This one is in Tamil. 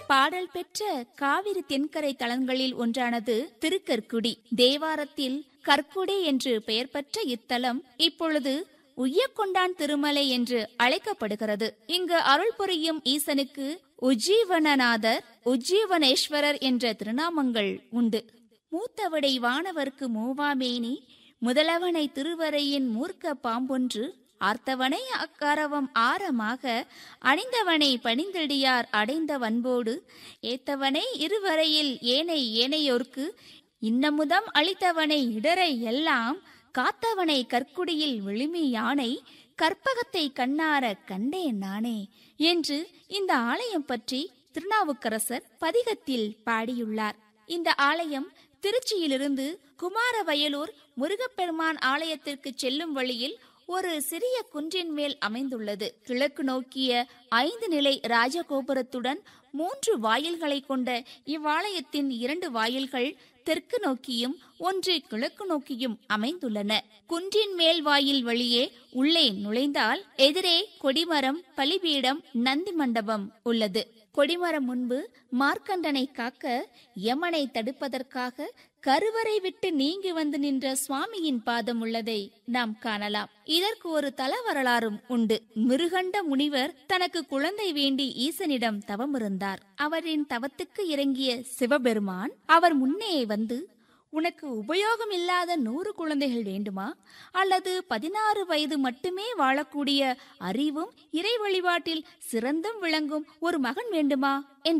பாடல் பெற்ற காவிரி தென்கரை தலங்களில் ஒன்றானது திருக்கற்குடி தேவாரத்தில் கற்குடி என்று பெயர் பெற்ற இத்தலம் இப்பொழுது உய்யக்கொண்டான் திருமலை என்று அழைக்கப்படுகிறது இங்கு அருள் புரியும் ஈசனுக்கு உஜ்ஜீவனநாதர் உஜ்ஜீவனேஸ்வரர் என்ற திருநாமங்கள் உண்டு மூத்தவடை வானவர்க்கு மூவாமேனி முதலவனை திருவரையின் மூர்க்க பாம்பொன்று ஆர்த்தவனை அக்கரவம் ஆரமாக அணிந்தவனை பணிந்தடியார் அடைந்த வன்போடு ஏத்தவனை இருவரையில் ஏனை ஏனையோர்க்கு இன்னமுதம் அளித்தவனை இடரை எல்லாம் காத்தவனை கற்குடியில் விழுமி யானை கற்பகத்தை கண்ணார கண்டேன் நானே என்று இந்த ஆலயம் பற்றி திருநாவுக்கரசர் பதிகத்தில் பாடியுள்ளார் இந்த ஆலயம் திருச்சியிலிருந்து குமாரவயலூர் முருகப்பெருமான் ஆலயத்திற்கு செல்லும் வழியில் ஒரு சிறிய குன்றின் மேல் அமைந்துள்ளது கிழக்கு நோக்கிய ஐந்து நிலை ராஜகோபுரத்துடன் மூன்று வாயில்களை கொண்ட இவ்வாலயத்தின் இரண்டு வாயில்கள் தெற்கு நோக்கியும் ஒன்று கிழக்கு நோக்கியும் அமைந்துள்ளன குன்றின் மேல் வாயில் வழியே உள்ளே நுழைந்தால் எதிரே கொடிமரம் பலிபீடம் நந்தி மண்டபம் உள்ளது கொடிமரம் முன்பு மார்க்கண்டனை காக்க யமனை தடுப்பதற்காக கருவறை விட்டு நீங்கி வந்து நின்ற சுவாமியின் பாதம் உள்ளதை நாம் காணலாம் இதற்கு ஒரு தல வரலாறும் உண்டு மிருகண்ட முனிவர் தனக்கு குழந்தை வேண்டி ஈசனிடம் தவமிருந்தார் அவரின் தவத்துக்கு இறங்கிய சிவபெருமான் அவர் முன்னே வந்து உனக்கு உபயோகம் இல்லாத நூறு குழந்தைகள் வேண்டுமா அல்லது பதினாறு வயது மட்டுமே வாழக்கூடிய அறிவும் இறை வழிபாட்டில் சிறந்தும் விளங்கும் ஒரு மகன் வேண்டுமா என்று